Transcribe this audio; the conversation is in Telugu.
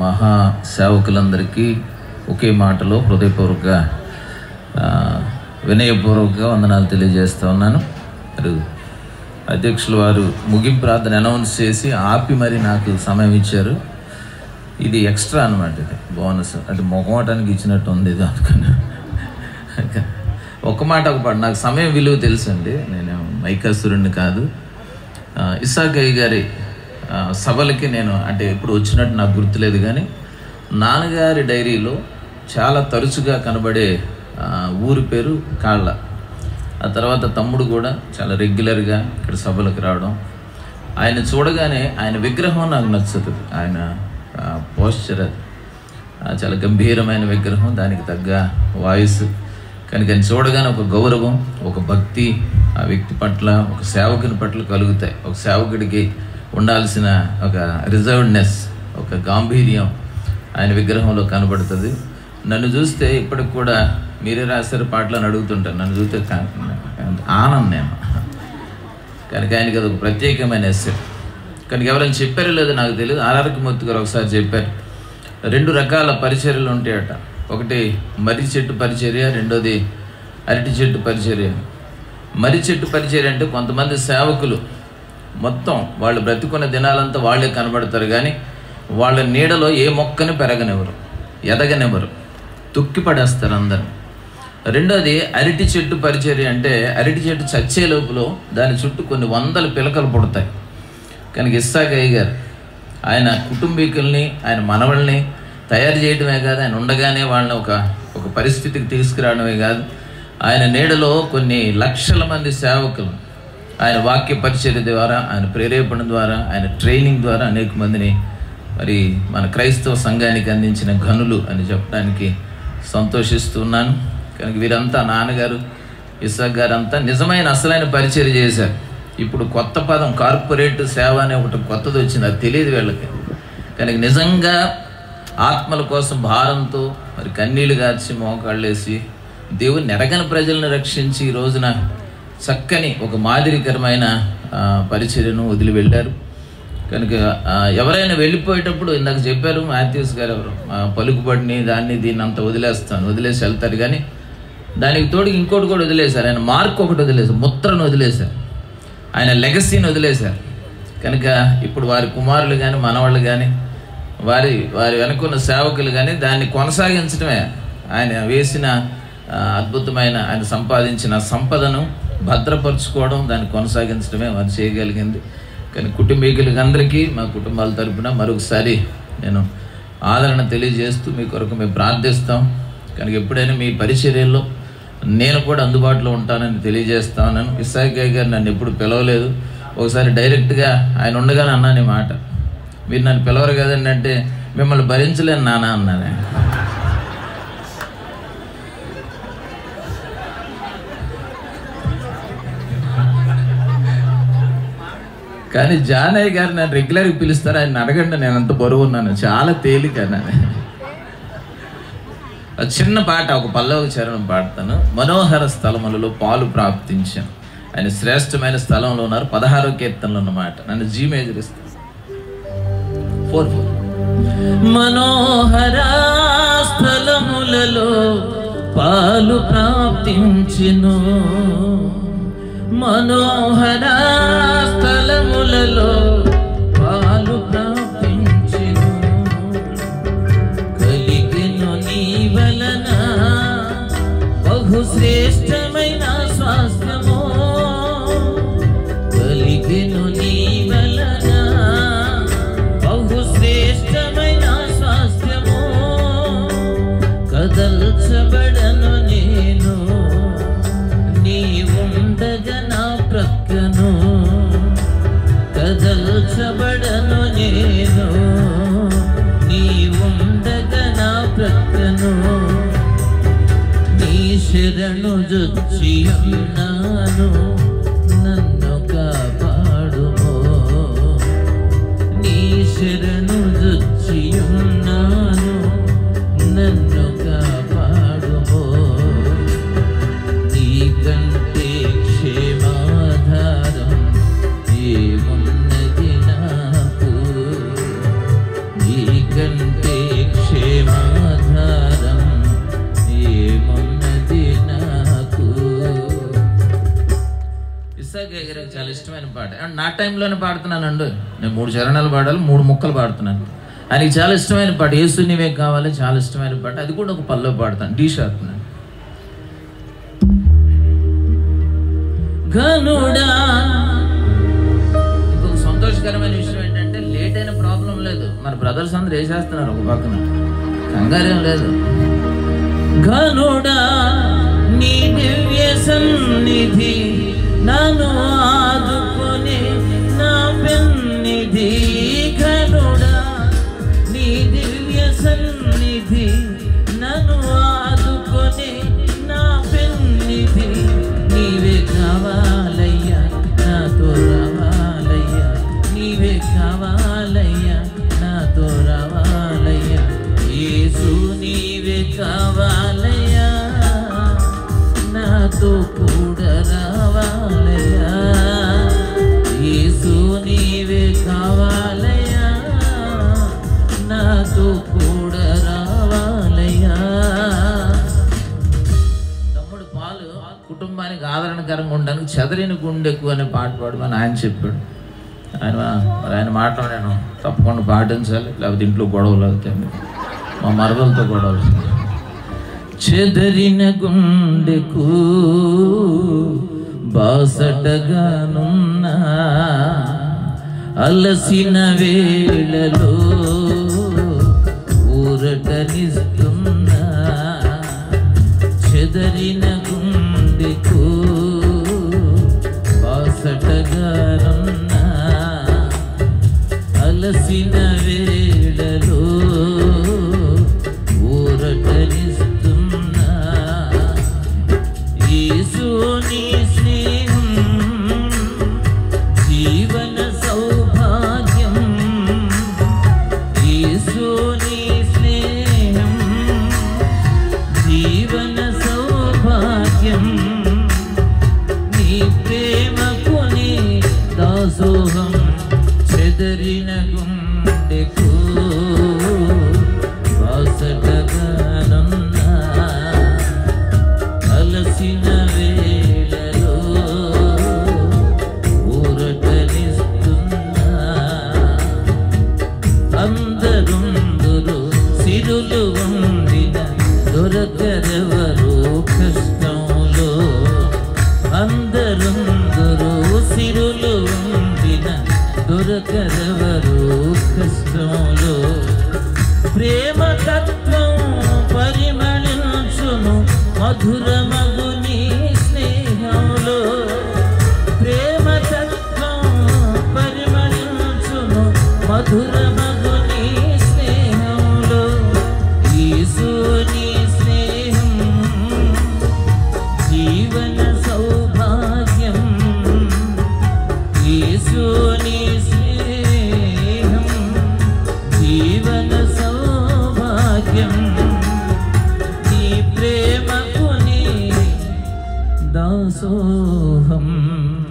మహా సేవకులందరికీ ఒకే మాటలో హృదయపూర్వక ఆ, వినయపూర్వక వందనాలు తెలియజేస్తా ఉన్నాను మరి అధ్యక్షుల వారు ముగింపు ప్రార్థన అనౌన్స్ చేసి ఆపి మరి నాకు సమయం ఇచ్చారు ఇది ఎక్స్ట్రా అనమాట ఇది బోనస్ అంటే మొగమాటానికి ఇచ్చినట్టు ఉంది ఇది అనుకున్నా ఒక మాట ఒక పాట నాకు సమయం విలువ తెలుసండి నేను మైకాసురుణ్ణి కాదు ఆ, ఇస్సాకయ్య గారి ఆ, సభలకి నేను అంటే ఎప్పుడు వచ్చినట్టు నాకు గుర్తులేదు కానీ నాన్నగారి డైరీలో చాలా తరచుగా కనబడే ఆ, ఊరి పేరు కాళ్ళ ఆ తర్వాత తమ్ముడు కూడా చాలా రెగ్యులర్గా ఇక్కడ సభలకు రావడం ఆయన చూడగానే ఆయన విగ్రహం నాకు నచ్చుతుంది ఆయన పోస్చర్ అది ఆ, చాలా గంభీరమైన విగ్రహం దానికి తగ్గ వాయిస్ కనుక ఆయన చూడగానే ఒక గౌరవం ఒక భక్తి ఆ వ్యక్తి పట్ల ఒక సేవకుని పట్ల కలుగుతాయి ఒక సేవకుడికి ఉండాల్సిన ఒక రిజర్వ్డ్నెస్ ఒక గాంభీర్యం ఆయన విగ్రహంలో కనబడుతుంది నన్ను చూస్తే ఇప్పటికి కూడా మీరే రాశారు పాటలు అని అడుగుతుంటాను నన్ను చూస్తే కా- ఆనందం నేను కనుక ఆయనకి అది ఒక ప్రత్యేకమైన ఎస్సెట్ కనుక ఎవరైనా చెప్పారో లేదో నాకు తెలియదు ఆర్ఆర్కి మూర్తి గారు ఒకసారి చెప్పారు రెండు రకాల పరిచర్యలు ఉంటాయట ఒకటి మర్రి చెట్టు పరిచర్య రెండోది అరటి చెట్టు పరిచర్య మర్రి చెట్టు పరిచర్య అంటే కొంతమంది సేవకులు మొత్తం వాళ్ళు బ్రతికున్న దినాలంతా వాళ్ళే కనబడతారు కానీ వాళ్ళ నీడలో ఏ మొక్కని పెరగనివ్వరు ఎదగనివ్వరు తుక్కి పడేస్తారు అందరు రెండోది అరటి చెట్టు పరిచర్య అంటే అరటి చెట్టు చచ్చే లోపల దాని చుట్టూ కొన్ని వందల పిలకలు పుడతాయి కనుక ఇస్సాకయ్య గారు ఆయన కుటుంబీకుల్ని ఆయన మనవల్ని తయారు చేయడమే కాదు ఆయన ఉండగానే వాళ్ళని ఒక ఒక పరిస్థితికి తీసుకురావడమే కాదు ఆయన నీడలో కొన్ని లక్షల మంది సేవకులు ఆయన వాక్య పరిచర్య ద్వారా ఆయన ప్రేరేపణ ద్వారా ఆయన ట్రైనింగ్ ద్వారా అనేక మందిని మరి మన క్రైస్తవ సంఘానికి అందించిన ఘనులు అని చెప్పడానికి సంతోషిస్తున్నాను కనుక వీరంతా నాన్నగారు ఇసాక్ గారు అంతా నిజమైన అసలైన పరిచయం చేశారు ఇప్పుడు కొత్త పదం కార్పొరేట్ సేవ అనే ఒకటి కొత్తది వచ్చింది అది తెలియదు వీళ్ళకి కనుక నిజంగా ఆత్మల కోసం భారంతో మరి కన్నీళ్లు గార్చి మోకాళ్ళేసి దేవుని ఎరగని ప్రజలను రక్షించి ఈ రోజున చక్కని ఒక మాదిరికరమైన ఆ, పరిచర్యను వదిలి వెళ్ళారు కనుక ఆ, ఎవరైనా వెళ్ళిపోయేటప్పుడు ఇందాక చెప్పారు మాథ్యూస్ గారు ఎవరు ఆ, పలుకుబడిని దాన్ని దీన్ని అంత వదిలేస్తాను వదిలేసి వెళ్తారు కానీ దానికి తోడు ఇంకోటి కూడా వదిలేశారు ఆయన మార్క్ ఒకటి వదిలేశారు ముద్రను వదిలేశారు ఆయన లెగసీని వదిలేశారు కనుక ఇప్పుడు వారి కుమారులు కానీ మనవాళ్ళు కానీ వారి వారి వెనుకున్న సేవకులు కానీ దాన్ని కొనసాగించడమే ఆయన వేసిన ఆ, అద్భుతమైన ఆయన సంపాదించిన సంపదను భద్రపరుచుకోవడం దాన్ని కొనసాగించడమే వారు చేయగలిగింది కానీ కుటుంబీకులకి అందరికీ మా కుటుంబాల తరపున మరొకసారి నేను ఆదరణ తెలియజేస్తూ మీ కొరకు మేము ప్రార్థిస్తాం కనుక ఎప్పుడైనా మీ పరిచర్యల్లో నేను కూడా అందుబాటులో ఉంటానని తెలియజేస్తా ఉన్నాను ఇస్సాకయ్య గారు నన్ను ఎప్పుడు పిలవలేదు ఒకసారి డైరెక్ట్గా ఆయన ఉండగానే అన్నాను ఈ మాట మీరు నన్ను పిలవరు కదండి అంటే మిమ్మల్ని భరించలేను నాన్న అన్నాను ఆయన. కానీ జానయ్య గారు నన్ను రెగ్యులర్గా పిలుస్తారు ఆయన అడగండి నేను అంత బరువు ఉన్నాను చాలా తేలిక అన్నాను ఒక చిన్న పాట ఒక పల్లవ చరణం పాడతాను మనోహర స్థలములలో పాలు ప్రాప్తించాను ఆయన శ్రేష్టమైన స్థలంలో ఉన్నారు పదహారో కీర్తనలో ఉన్నమాట నన్ను జీ మేజర్ ఇస్తాను ఫోర్ ఫోర్ మనోహర స్థలములలో పాలు ప్రాప్తించును మనోహర స్థలములలో పాలు ప్రాప్తించును కలిగెను నీ వలన బహు శ్రేష్టమైన స్వాస్థ్యము కలిగెను నీ వలన బహు శ్రేష్టమైన స్వాస్థ్యము కదల్చబడను నేను నీ ఉండగా నా ప్రక్కను కదల్చబడను నేను నీ ఉండగా నా ప్రక్కను నీ శరణు జొచ్చి ఉన్నాను నన్ను కాపాడుమో నీ శరణు జొచ్చి ఉన్నాను నన్ను కాపాడుమో నీ కంటే క్షేమాధారం ఏమున్నది నాకు నీ కంటే ఇష్టమైన పాట అండ్ నా టైంలోనే పాడుతున్నానండి నేను మూడు చరణాలు పాడాలి మూడు ముక్కలు పాడుతున్నాను ఆయనకి చాలా ఇష్టమైన పాట ఏసు నీవే కావాలి చాలా ఇష్టమైన పాట అది కూడా ఒక పల్లో పాడతాను టీ షార్ప్ నేను ఘనుడా ఇంకొక సంతోషకరమైన విషయం ఏంటంటే లేట్ అయిన ప్రాబ్లం లేదు మన బ్రదర్స్ అందరూ వేసేస్తున్నారు ఒక పక్కన కంగారేం లేదు ఘనుడా నీ దివ్య సన్నిధి నన్ను ఆదుకొని నా పెన్నిధి ఘనుడా నీ దివ్య సన్నిధి నన్ను ఆదుకొని నా పెన్నిధి నీవే కావాలయ్యా నాతో రావాలయ్యా నీవే కావాలయ్యా నాతో రావాలయ్యా యేసు నీవే కావాలయ్యా నాతో కూడా రావాలయ్యా యేసు నీవే కావాలయ్యా నాతో కూడా రావాలయ్యా తమ్ముడు పాలు కుటుంబానికి ఆదరణకరంగా ఉండడానికి చదరిన గుండెకు అనే పాట పాడమని ఆయన చెప్పాడు ఆయన మరి ఆయన మాటలో నేను తప్పకుండా పాటించాలి లేకపోతే ఇంట్లో గొడవలు అవుతాయి మీకు. మా మరదలతో గొడవలు చెదరిన గుండెకు బాసటగానున్నా అలసిన వేళలో ఊరటనిస్తున్నా చెదరిన గుండెకు బాసటగానున్నా అలసిన వేళలో ఊరటనిస్తున్నా యేసుని స్నేహం జీవన సౌభాగ్యం యేసుని స్నేహం జీవన సౌభాగ్యం నీ ప్రేమకు నీ దాసోహం చెదరిన గుండెకు వాసటగానున్నా అలసిన వేళలో ఊరటనిస్తున్నా అందరుందురు సిరులు ఉండిన దొరకరెవరు కష్టంలో అందరుందురు సిరులు ఉండిన దొరకరెవరు కష్టంలో ప్రేమ తత్వం పరిమళించును మధురమగు నీ స్నేహంలో ప్రేమ తత్వం పరిమళించును మధురమగు నీ స్నేహంలో యేసు నీ స్నేహం జీవన సౌభాగ్యం యేసు నీ స్నేహం జీవన సౌభాగ్యం నీ ప్రేమకు నీ దాసోహం